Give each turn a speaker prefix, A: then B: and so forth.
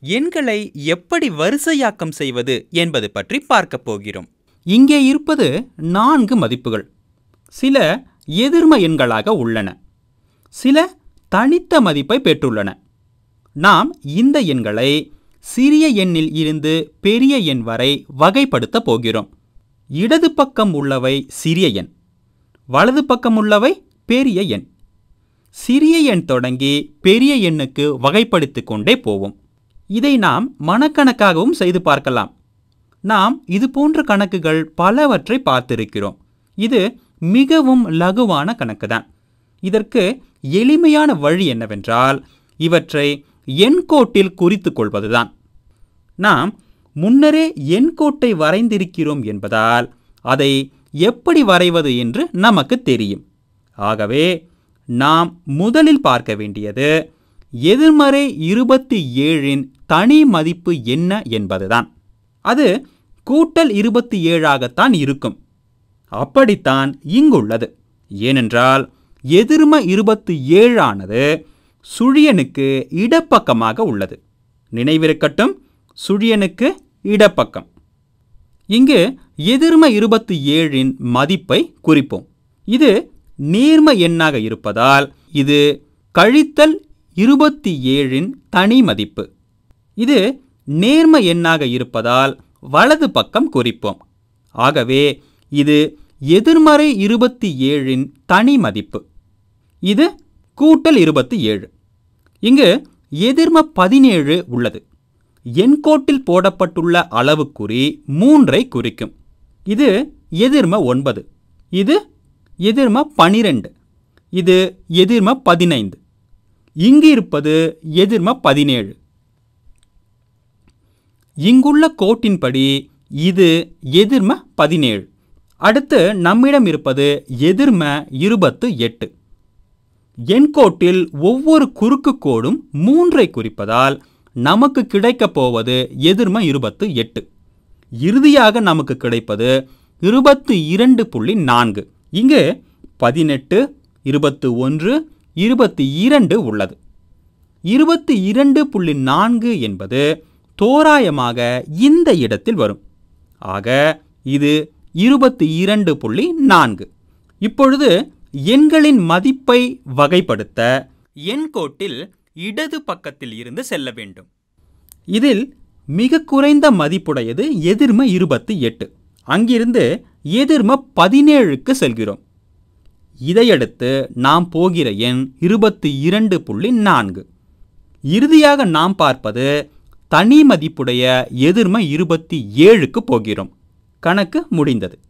A: எண்களை எப்படி வரிசையாக்கம் செய்வது என்பது பற்றி பார்க்கப் போகிறோம்
B: இங்கே இருப்பது நான்கு மதிப்புகள் சில எதிர்ம எண்களாக உள்ளன சில தனித்த மதிப்பை பெற்றுள்ளன நாம் இந்த எண்களை சிறிய எண்ணில் இருந்து பெரிய எண் வரை வகைப்படுத்தப் போகிறோம் இடது பக்கம் உள்ளவை சிறிய எண் வலது பக்கம் உள்ளவை பெரிய எண் சிறிய எண் தொடங்கி பெரிய எண்ணுக்கு வகைப்படுத்திக் கொண்டே போவோம் இதை நாம் மனக்கணக்காகவும் செய்து பார்க்கலாம் நாம் இது போன்ற கணக்குகள் பலவற்றை பார்த்திருக்கிறோம் இது மிகவும் லகுவான கணக்குதான் இதற்கு எளிமையான வழி என்னவென்றால் இவற்றை எண்கோட்டில் குறித்து கொள்வதுதான் நாம் முன்னரே எண்கோட்டை வரைந்திருக்கிறோம் என்பதால் அதை எப்படி வரைவது என்று நமக்கு தெரியும் ஆகவே நாம் முதலில் பார்க்க வேண்டியது எதிர்மறை இருபத்தி ஏழின் தனி மதிப்பு என்ன என்பதுதான் அது கூட்டல் இருபத்தி ஏழாகத்தான் இருக்கும் அப்படித்தான் இங்குள்ளது ஏனென்றால் எதிர்ம இருபத்தி ஏழானது சுழியனுக்கு இடப்பக்கமாக உள்ளது நினைவிருக்கட்டும் சுழியனுக்கு இடப்பக்கம் இங்கு எதிர்ம இருபத்தி ஏழின் மதிப்பை குறிப்போம் இது நேர்ம எண்ணாக இருப்பதால் இது கழித்தல் இருபத்தி ஏழின் தனி மதிப்பு இது நேர்ம எண்ணாக இருப்பதால் வலது பக்கம் குறிப்போம் ஆகவே இது எதிர்மறை இருபத்தி ஏழின் தனி மதிப்பு இது கூட்டல் இருபத்தி ஏழு இங்கு எதிர்ம பதினேழு உள்ளது எண்கோட்டில் போடப்பட்டுள்ள அளவுக்குறி மூன்றை குறிக்கும் இது எதிர்ம ஒன்பது இது எதிர்ம பனிரெண்டு இது எதிர்ம பதினைந்து இங்கு இருப்பது எதிர்ம பதினேழு இங்குள்ள கோட்டின்படி இது எதிர்ம பதினேழு அடுத்து நம்மிடம் இருப்பது எதிர்ம இருபத்து எட்டு எண்கோட்டில் ஒவ்வொரு குறுக்கு கோடும் மூன்றை குறிப்பதால் நமக்கு கிடைக்கப் போவது எதிர்ம இருபத்து எட்டு இறுதியாக நமக்கு கிடைப்பது இருபத்து இரண்டு புள்ளி நான்கு இங்கு பதினெட்டு இருபத்து ஒன்று இருபத்தி இரண்டு உள்ளது இருபத்தி இரண்டு புள்ளி நான்கு என்பது தோராயமாக இந்த இடத்தில் வரும் ஆக இது இருபத்தி இரண்டு புள்ளி நான்கு இப்பொழுது எண்களின் மதிப்பை வகைப்படுத்த எண்கோட்டில் இடது பக்கத்தில் இருந்து செல்ல வேண்டும் இதில் மிக குறைந்த மதிப்புடையது எதிர்ம இருபத்தி எட்டு அங்கிருந்து எதிர்ம பதினேழுக்கு செல்கிறோம் இதையடுத்து நாம் போகிற எண் இருபத்தி இரண்டு புள்ளி நான்கு இறுதியாக நாம் பார்ப்பது தனி மதிப்புடைய எதிர்ம இருபத்தி ஏழுக்கு போகிறோம் கணக்கு முடிந்தது